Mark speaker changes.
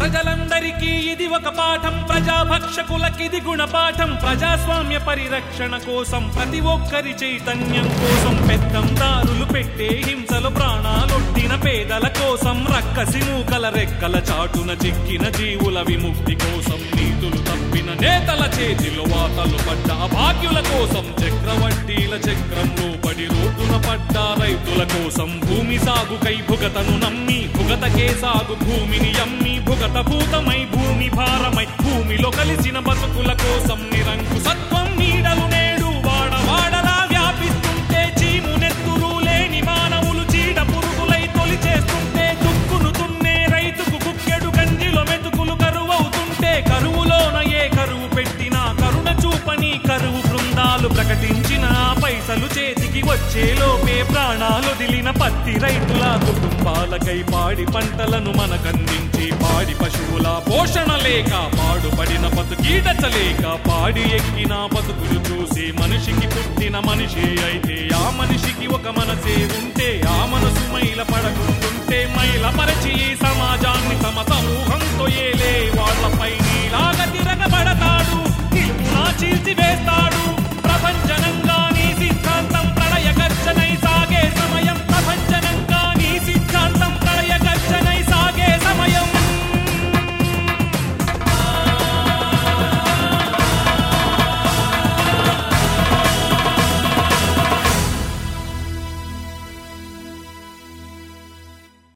Speaker 1: ప్రజలందరికీ ఇది ఒక పాఠం ప్రజాభక్షకులకిది గుణపాఠం ప్రజాస్వామ్య పరిరక్షణ కోసం ప్రతి ఒక్కరి చైతన్యం కోసం పెద్దందారులు పెట్టే హింసలు ప్రాణాలొట్టిన పేదల కోసం రక్కసి మూకల రెక్కల చాటున చిక్కిన జీవుల విముక్తి కోసం నీతులు తప్పిన నేతల చేతిలో వాతలు పడ్డ అభాగ్యుల కోసం చక్రవడ్డీల చక్రంలో పడి రోడ్డున పడ్డ రైతుల కోసం భూమి సాగుకై భుగతను నమ్మి భుగతకే సాగు భూమిని అమ్మి భుగత భూతమై భూమి భారమై భూమిలో కలిసిన బతుకుల కోసం నిరంకుశత్వం నీడలు నేడు వాడవాడలా వ్యాపిస్తుంటే చీము నెత్తురు లేని మానవులు చీడ పురుగులై తొలి చేస్తుంటే దుక్కును తున్నే రైతుకు కుక్కెడు గంజిలో మెతుకులు కరువవుతుంటే కరువులోన ఏ కరువు పెట్టినా కరుణ చూపని కరువు బృందాలు ప్రకటించిన పైసలు చేతికి వచ్చేలోపే ప్రాణాలు దిలిన పత్తి రైతుల కుటుంబాలకై పాడి పంటలను మనకందించి పాడి పశువుల పోషణ లేక పాడుపడిన బతుకీడచలేక పాడి ఎక్కిన బతుకులు చూసి మనిషికి పుట్టిన మనిషి అయితే ఆ మనిషికి ఒక మనసే ఉంటే ఆ మనసు మైల పడకుంటుంటే మైల పరచి ఈ సమాజాన్ని తమ సమూహ